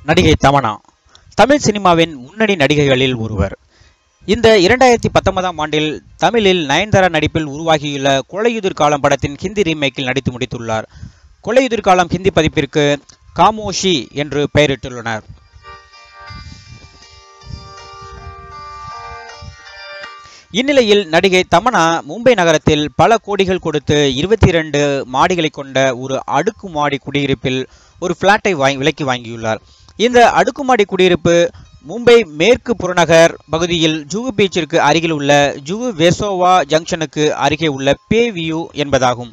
நடிகை தமனா தமிழ் சினிமாவின் முன்னணி நடிகைகளில் ஒருவர் இந்த இரண்டாயிரத்தி பத்தொன்பதாம் ஆண்டில் தமிழில் நயன்தாரா நடிப்பில் உருவாகியுள்ள கொலையுதிர் காலம் படத்தின் ஹிந்தி ரீமேக்கில் நடித்து முடித்துள்ளார் கொலையுதிர் காலம் ஹிந்தி பதிப்பிற்கு காமோஷி என்று பெயரிட்டுள்ளனர் இந்நிலையில் நடிகை தமனா மும்பை நகரத்தில் பல கோடிகள் கொடுத்து இருபத்தி இரண்டு மாடிகளை கொண்ட ஒரு அடுக்குமாடி குடியிருப்பில் ஒரு பிளாட்டை வாங்கி விலைக்கு வாங்கியுள்ளார் இந்த அடுக்குமாடி குடியிருப்பு மும்பை மேற்கு புறநகர் பகுதியில் ஜூகு பீச்சிற்கு அருகில் உள்ள ஜூகு வெசோவா ஜங்ஷனுக்கு அருகே உள்ள பே வியூ என்பதாகும்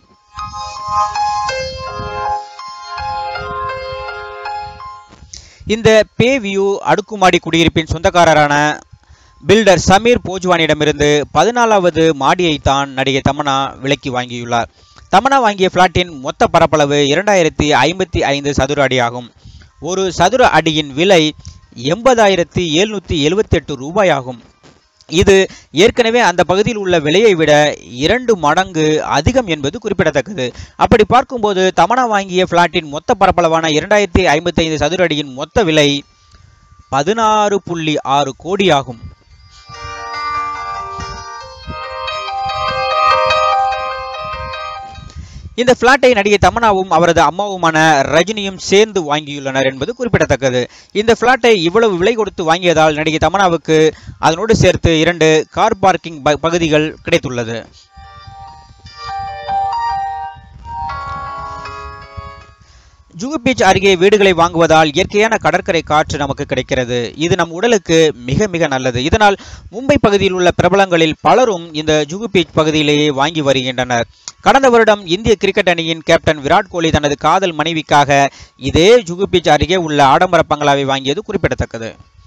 இந்த பே வியூ அடுக்குமாடி குடியிருப்பின் சொந்தக்காரரான பில்டர் சமீர் போஜ்வானிடமிருந்து பதினாலாவது மாடியை தான் நடிகை தமனா விலைக்கு வாங்கியுள்ளார் தமனா வாங்கிய பிளாட்டின் மொத்த பரப்பளவு இரண்டாயிரத்தி ஐம்பத்தி ஐந்து சதுர அடி ஆகும் ஒரு சதுர அடியின் விலை எண்பதாயிரத்தி எழுநூற்றி எழுபத்தெட்டு ரூபாய் ஆகும் இது ஏற்கனவே அந்த பகுதியில் உள்ள விலையை விட இரண்டு மடங்கு அதிகம் என்பது குறிப்பிடத்தக்கது அப்படி பார்க்கும்போது தமனா வாங்கிய பிளாட்டின் மொத்த பரப்பளவான இரண்டாயிரத்தி ஐம்பத்தி ஐந்து சதுர அடியின் மொத்த விலை பதினாறு புள்ளி ஆறு கோடி ஆகும் இந்த பிளாட்டை நடிகை தமனாவும் அவரது அம்மாவுமான ரஜினியும் சேர்ந்து வாங்கியுள்ளனர் என்பது குறிப்பிடத்தக்கது இந்த பிளாட்டை இவ்வளவு விலை கொடுத்து வாங்கியதால் நடிகை தமனாவுக்கு அதனோடு சேர்த்து இரண்டு கார் பார்க்கிங் ப- பகுதிகள் கிடைத்துள்ளது ஜூகு பீச் அருகே வீடுகளை வாங்குவதால் இயற்கையான கடற்கரை காற்று நமக்கு கிடைக்கிறது இது நம் உடலுக்கு மிக மிக நல்லது இதனால் மும்பை பகுதியில் உள்ள பிரபலங்களில் பலரும் இந்த ஜூகு பீச் பகுதியிலேயே வாங்கி வருகின்றனர் கடந்த வருடம் இந்திய கிரிக்கெட் அணியின் கேப்டன் விராட் கோலி தனது காதல் மனைவிக்காக இதே ஜுகு பீச் அருகே உள்ள ஆடம்பர பங்களாவை வாங்கியது குறிப்பிடத்தக்கது